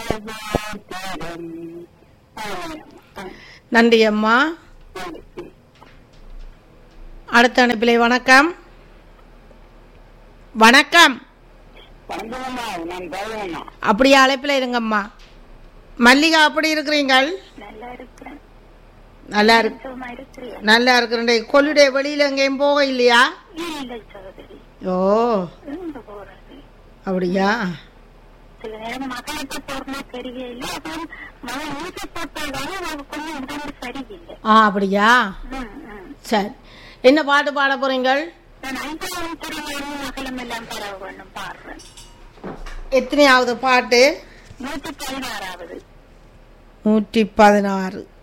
தேவன் நன்றி அம்மா அடுத்த அனுப்பிலை வணக்கம் வணக்கம் வணக்கம்மா நான் தேவண்ணா அப்படியே அழைப்பில் இருங்கம்மா மல்லிகா அப்படி இருக்கிறீங்கள் நல்லா இருக்கிறேன் நல்லா இருக்கு சும்மா இருக்கிறேன் நல்லா இருக்கிறேன் கொல்லுடைய வெளியில எங்கேயும் போக இல்லையா இல்லை சகோதரி ஓ எங்க போறது அப்படியா சில நேரம் மகளுக்கு போறமா தெரியல அப்புறம் மகன் ஊசி போட்டதால அவ கொஞ்சம் உடம்பு சரியில்லை ஆ அப்படியா ம், ம். சரி என்ன பாட்டு பாட போறீங்கள் நான் ஐந்தாவது துறையிலும் மகளும் எல்லாம் பரவ வேணும் பாடுறேன் எத்தனையாவது பாட்டு நூத்தி பதினாறாவது நூற்றி பதினாறு